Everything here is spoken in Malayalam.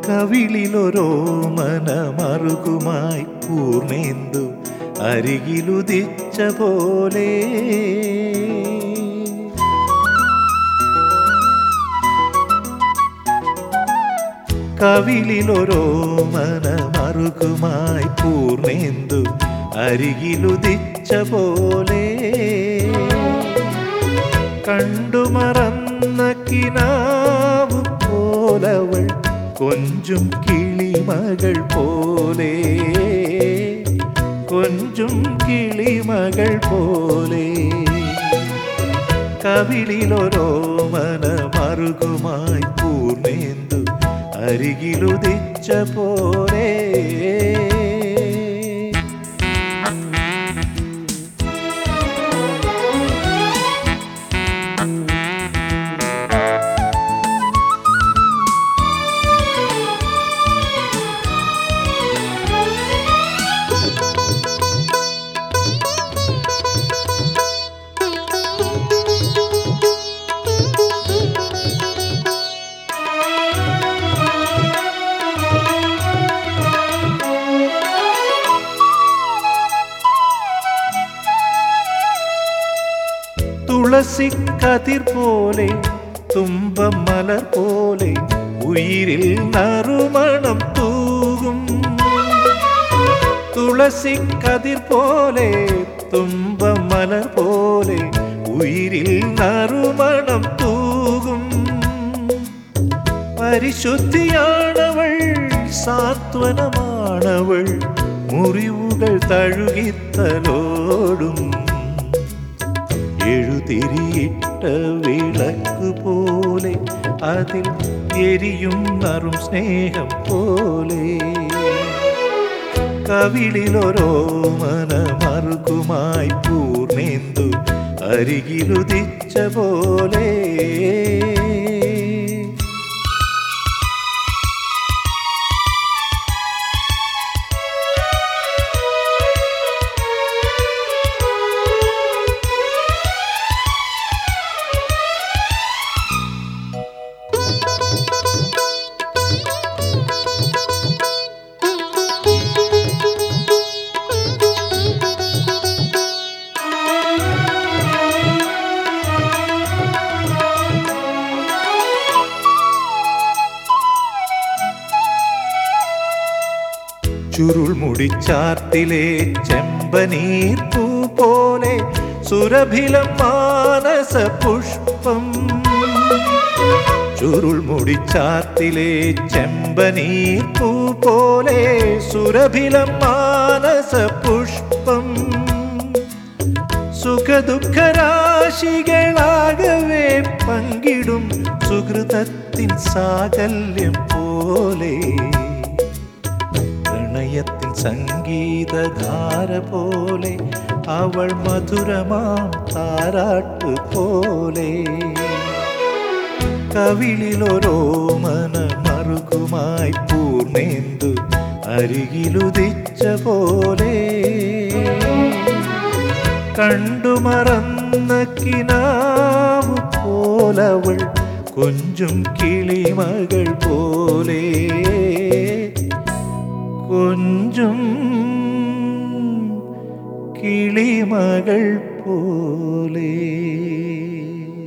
കവിളിലൊരോ മനമറുകുമായി പൂർണേന്ദു അരികിലുദിച്ച പോലെ കവിളിലൊരോ മനമറുകുമായി പൂർണേന്ദു അരികിലുദിച്ച പോലെ കണ്ടുമറന്ന കിനാവ് പോലവൾ കൊഞ്ചും കിളിമകൾ പോലെ കൊഞ്ചും കിളിമകൾ പോലെ കവിളിലൊരോ മനമറുകുമായി പൂർണേന്ദു അരികിലുദിച്ച പോലെ തുളസി കതിർ പോലെ തുമ്പമലർ പോലെ ഉയിരിൽ നറുമണം തൂകും തുളസി കതിർ പോലെ തുമ്പമലർ പോലെ ഉയിരിൽ നറുമണം തൂകും പരിശുദ്ധിയാണവൾ സാന്ത്വനമാണവൾ മുറിവുകൾ തഴുകിത്തലോടും എഴുതിരിയിട്ട വിളക്ക് പോലെ അതിൽ എരിയും നറും സ്നേഹം പോലെ കവിളിലൊരോ മനമറുകുമായി പൂർണേന്ദു അരികിലുദിച്ച പോലെ ചുരുൾ മുടിച്ചാർത്തിലെ ചെമ്പനീർ പൂ പോലെ സുരഭിലം മാനസ പുഷ്പം ചുരുൾ മുടിച്ചാർത്തിലെ ചെമ്പനീർ പൂ പോലെ സുരഭിലം മാനസ പുഷ്പം സുഖദുഃഖരാശികളാകവേ പങ്കിടും സുഹൃതത്തിൻ സാകല്യം പോലെ പ്രണയത്തിൻ സംഗീതധാര പോലെ അവൾ മധുരമാം താരാട്ട് പോലെ കവിളിലൊരോ മനമറുകുമായി പൂർണേന്ദു അരികിലുദിച്ച പോലെ കണ്ടുമറന്ന കിനാവ് പോലവൾ കൊഞ്ചും കിളിമകൾ പോലെ കൊഞ്ചും കിളിമകൾ പോലെ